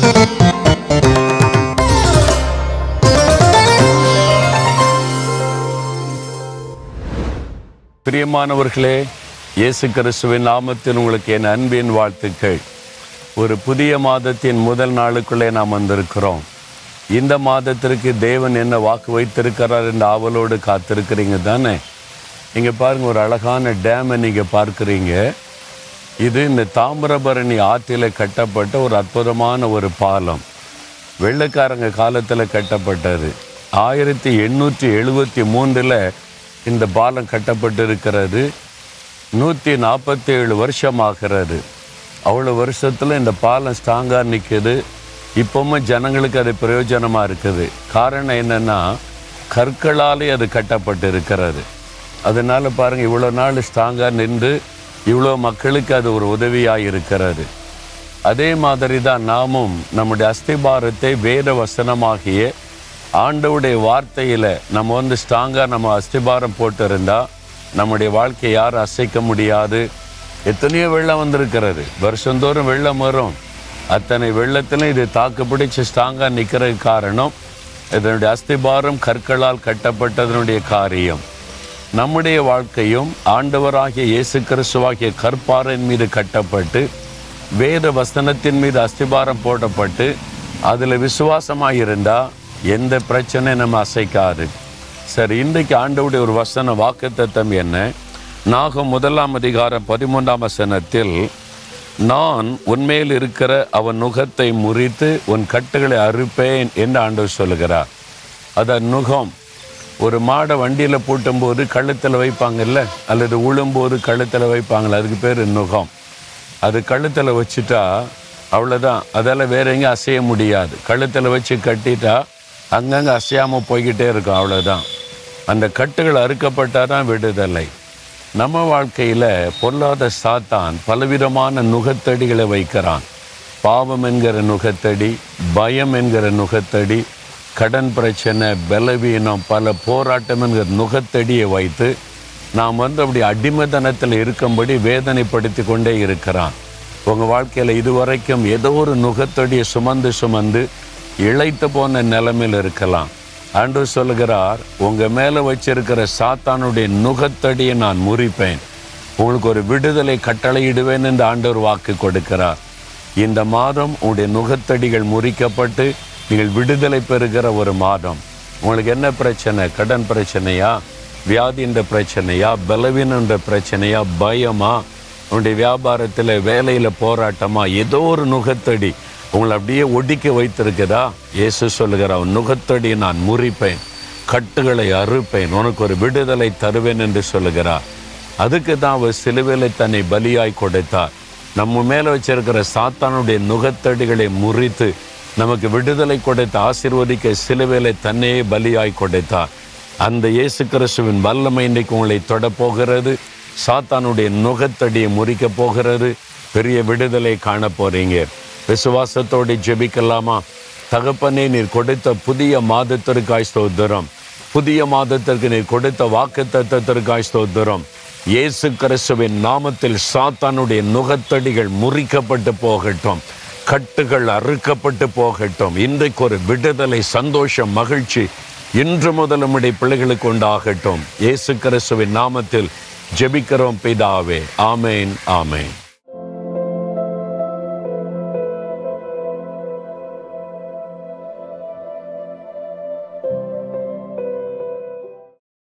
பிரியமானவர்களே இயேசு கிறிஸ்துவின் நாமத்தில் உங்களுக்கு என் அன்பின் வாழ்த்துக்கள் ஒரு புதிய மாதத்தின் முதல் நாளுக்குள்ளே நாம் வந்திருக்கிறோம் இந்த மாதத்திற்கு தேவன் என்ன வாக்கு வைத்திருக்கிறார் என்ற ஆவலோடு காத்திருக்கிறீங்க தானே இங்கே பாருங்க ஒரு அழகான டேமை நீங்கள் பார்க்குறீங்க இது இந்த தாமிரபரணி ஆற்றில் கட்டப்பட்ட ஒரு அற்புதமான ஒரு பாலம் வெள்ளைக்காரங்க காலத்தில் கட்டப்பட்டது ஆயிரத்தி எண்ணூற்றி எழுபத்தி மூன்றில் இந்த பாலம் கட்டப்பட்டிருக்கிறது நூற்றி நாற்பத்தேழு வருஷம் ஆகிறது அவ்வளோ வருஷத்தில் இந்த பாலம் ஸ்ட்ராங்காக நிற்குது இப்போவும் ஜனங்களுக்கு அது பிரயோஜனமாக இருக்குது காரணம் என்னென்னா கற்களாலே அது கட்டப்பட்டு இருக்கிறது அதனால பாருங்கள் இவ்வளோ நாள் ஸ்ட்ராங்காக நின்று இவ்வளோ மக்களுக்கு அது ஒரு உதவியாக இருக்கிறது அதே மாதிரி தான் நாமும் நம்முடைய அஸ்திபாரத்தை வேத வசனமாகிய ஆண்டவுடைய வார்த்தையில் நம்ம வந்து ஸ்ட்ராங்காக நம்ம அஸ்திபாரம் போட்டிருந்தா நம்முடைய வாழ்க்கையை யாரும் அசைக்க முடியாது எத்தனையோ வெள்ளம் வந்திருக்கிறது வருஷந்தோறும் வெள்ளம் வரும் அத்தனை வெள்ளத்திலும் இது தாக்கு பிடிச்சி ஸ்ட்ராங்காக நிற்கிறதுக்கு காரணம் இதனுடைய அஸ்திபாரம் கற்களால் கட்டப்பட்டதனுடைய காரியம் நம்முடைய வாழ்க்கையும் ஆண்டவராகிய இயேசு கிறிஸ்துவாகிய கற்பாரின் மீது கட்டப்பட்டு வேத வசனத்தின் மீது அஸ்திபாரம் போடப்பட்டு அதில் விசுவாசமாக இருந்தால் எந்த பிரச்சனையும் நம்ம அசைக்காது சரி இன்றைக்கு ஆண்டவுடைய ஒரு வசன வாக்குத்தத்தம் என்ன நாகம் முதலாம் அதிகாரம் பதிமூன்றாம் வசனத்தில் நான் உன்மேல் இருக்கிற அவன் நுகத்தை முறித்து உன் கட்டுகளை அறுப்பேன் என்று ஆண்டவர் சொல்லுகிறார் அதான் நுகம் ஒரு மாடை வண்டியில் பூட்டும்போது கழுத்தில் வைப்பாங்கல்ல அல்லது உழும்போது கழுத்தில் வைப்பாங்கல்ல அதுக்கு பேர் நுகம் அது கழுத்தில் வச்சுட்டா அவ்வளோதான் அதால் வேற எங்கேயும் அசைய முடியாது கழுத்தில் வச்சு கட்டிட்டா அங்கங்கே அசையாமல் போய்கிட்டே இருக்கும் அவ்வளோதான் அந்த கட்டுகள் அறுக்கப்பட்டால் தான் விடுதலை நம்ம வாழ்க்கையில் பொல்லாத சாத்தான் பலவிதமான நுகத்தடிகளை வைக்கிறான் பாவம் என்கிற நுகத்தடி பயம் என்கிற நுகத்தடி கடன் பிரச்சனை பலவீனம் பல போராட்டம் என்கிற நுகத்தடியை வைத்து நாம் வந்து அப்படி அடிமைத்தனத்தில் இருக்கும்படி வேதனைப்படுத்தி கொண்டே இருக்கிறான் உங்கள் வாழ்க்கையில் இதுவரைக்கும் ஏதோ ஒரு நுகத்தடியை சுமந்து சுமந்து இழைத்து போன நிலைமையில் இருக்கலாம் ஆண்டு சொல்லுகிறார் உங்கள் மேலே வச்சிருக்கிற சாத்தானுடைய நுகத்தடியை நான் முறிப்பேன் உங்களுக்கு ஒரு விடுதலை கட்டளையிடுவேன் என்று ஆண்டவர் வாக்கு கொடுக்கிறார் இந்த மாதம் உங்களுடைய நுகத்தடிகள் முறிக்கப்பட்டு நீங்கள் விடுதலை பெறுகிற ஒரு மாதம் உங்களுக்கு என்ன பிரச்சனை கடன் பிரச்சனையா வியாதின்ற பிரச்சனையா பலவீனன்ற பிரச்சனையா பயமா உன்னுடைய வியாபாரத்தில் வேலையில் போராட்டமா ஏதோ ஒரு நுகத்தடி உங்களை அப்படியே ஒடுக்கி வைத்திருக்குதா இயேசு சொல்லுகிறார் நுகத்தடி நான் முறிப்பேன் கட்டுகளை அறுப்பேன் உனக்கு ஒரு விடுதலை தருவேன் என்று சொல்லுகிறார் அதுக்கு தான் அவர் சிலுவையில் தன்னை பலியாய் கொடுத்தார் நம்ம மேலே வச்சிருக்கிற சாத்தானுடைய நுகத்தடிகளை முறித்து நமக்கு விடுதலை கொடுத்த ஆசீர்வதிக்க சிலுவையில தன்னையே பலியாய் கொடுத்தார் அந்த இயேசு கிறிஸ்துவின் வல்லமை இன்றைக்கு உங்களை தொடப்போகிறது சாத்தானுடைய நுகத்தடியை முறிக்க போகிறது பெரிய விடுதலை காண போறீங்க விசுவாசத்தோடு ஜெபிக்கலாமா தகப்பனே நீர் கொடுத்த புதிய மாதத்திற்காய் ஸ்தோத்திரம் புதிய மாதத்திற்கு நீர் கொடுத்த வாக்கு தத்தத்திற்காய் ஸ்தோத்திரம் இயேசு கிறிஸ்துவின் நாமத்தில் சாத்தானுடைய நுகத்தடிகள் முறிக்கப்பட்டு போகட்டும் கட்டுகள் அறுக்கப்பட்டு போகட்டும் இன்றைக்கு ஒரு விடுதலை சந்தோஷம் மகிழ்ச்சி இன்று முதல் நம்முடைய பிள்ளைகளுக்கு உண்டாகட்டும் இயேசு கிறிஸ்துவின் நாமத்தில் ஜெபிக்கிறோம் பிதாவே ஆமேன் ஆமேன்